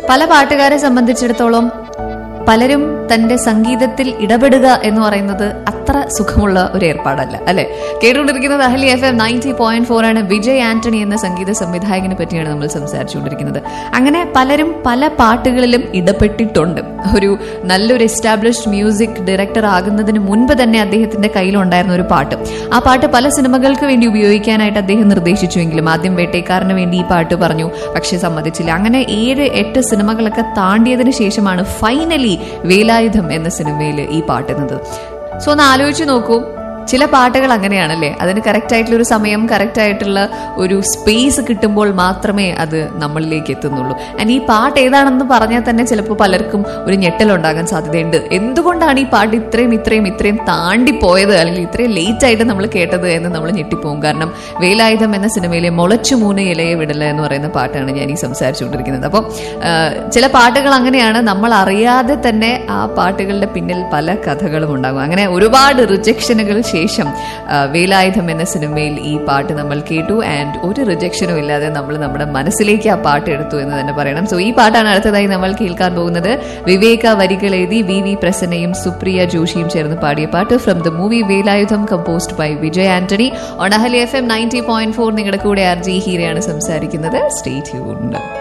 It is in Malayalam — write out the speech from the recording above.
പല പാട്ടുകാരെ സംബന്ധിച്ചിടത്തോളം പലരും തന്റെ സംഗീതത്തിൽ ഇടപെടുക എന്ന് പറയുന്നത് അത്ര സുഖമുള്ള ഒരു ഏർപ്പാടല്ല അല്ലെ കേട്ടുകൊണ്ടിരിക്കുന്നത് Ahalia F M ninety point four ആണ് വിജയ് ആന്റണി എന്ന സംഗീത സംവിധായകനെ പറ്റിയാണ് നമ്മൾ സംസാരിച്ചുകൊണ്ടിരിക്കുന്നത് അങ്ങനെ പലരും പല പാട്ടുകളിലും ഇടപെട്ടിട്ടുണ്ട് ഒരു നല്ലൊരു എസ്റ്റാബ്ലിഷ്ഡ് മ്യൂസിക് ഡയറക്ടർ ആകുന്നതിന് മുൻപ് തന്നെ അദ്ദേഹത്തിന്റെ കയ്യിലുണ്ടായിരുന്ന ഒരു പാട്ട് ആ പാട്ട് പല സിനിമകൾക്ക് വേണ്ടി ഉപയോഗിക്കാനായിട്ട് അദ്ദേഹം നിർദ്ദേശിച്ചുവെങ്കിലും ആദ്യം വേട്ടേക്കാരന് വേണ്ടി ഈ പാട്ട് പറഞ്ഞു പക്ഷെ സമ്മതിച്ചില്ല അങ്ങനെ ഏഴ് എട്ട് സിനിമകളൊക്കെ താണ്ടിയതിനു ശേഷമാണ് ഫൈനലി വേലായുധം എന്ന സിനിമയിൽ ഈ പാട്ടുന്നത് സോ ഒന്ന് ആലോചിച്ച് നോക്കൂ ചില പാട്ടുകൾ അങ്ങനെയാണല്ലേ അതിന് കറക്റ്റ് ആയിട്ടുള്ള ഒരു സമയം കറക്റ്റ് ആയിട്ടുള്ള ഒരു സ്പേസ് കിട്ടുമ്പോൾ മാത്രമേ അത് നമ്മളിലേക്ക് എത്തുന്നുള്ളൂ ആൻഡ് ഈ പാട്ട് ഏതാണെന്ന് പറഞ്ഞാൽ തന്നെ ചിലപ്പോൾ പലർക്കും ഒരു ഞെട്ടലുണ്ടാകാൻ സാധ്യതയുണ്ട് എന്തുകൊണ്ടാണ് ഈ പാട്ട് ഇത്രയും ഇത്രയും ഇത്രയും താണ്ടിപ്പോയത് അല്ലെങ്കിൽ ഇത്രയും ലേറ്റ് ആയിട്ട് നമ്മൾ കേട്ടത് എന്ന് നമ്മൾ ഞെട്ടിപ്പോകും കാരണം വേലായുധം എന്ന സിനിമയിലെ മുളച്ചു മൂന്ന് ഇലയെ വിടല എന്ന് പറയുന്ന പാട്ടാണ് ഞാൻ ഈ സംസാരിച്ചുകൊണ്ടിരിക്കുന്നത് അപ്പം ചില പാട്ടുകൾ അങ്ങനെയാണ് നമ്മൾ അറിയാതെ തന്നെ ആ പാട്ടുകളുടെ പിന്നിൽ പല കഥകളും ഉണ്ടാകും അങ്ങനെ ഒരുപാട് റിജക്ഷനുകൾ ശേഷം ആ, വേലായുധം എന്ന സിനിമയിൽ ഈ പാട്ട് നമ്മൾ കേട്ടു ആൻഡ് ഒരു റിജക്ഷനും ഇല്ലാതെ നമ്മൾ നമ്മുടെ മനസ്സിലേക്ക് ആ പാട്ട് എടുത്തു എന്ന് തന്നെ പറയണം സോ ഈ പാട്ടാണ് അടുത്തതായി നമ്മൾ കേൾക്കാൻ പോകുന്നത് വിവേക വരികൾ എഴുതി വി വി പ്രസന്നയും സുപ്രിയ ജോഷിയും ചേർന്ന് പാടിയ പാട്ട് from the movie Velayudham composed by Vijay Antony on Ahalia F M ninety point four നിങ്ങളുടെ കൂടെ ആർ ജി ഹീരയാണ് സംസാരിക്കുന്നത് സ്റ്റേ ട്യൂൺഡ്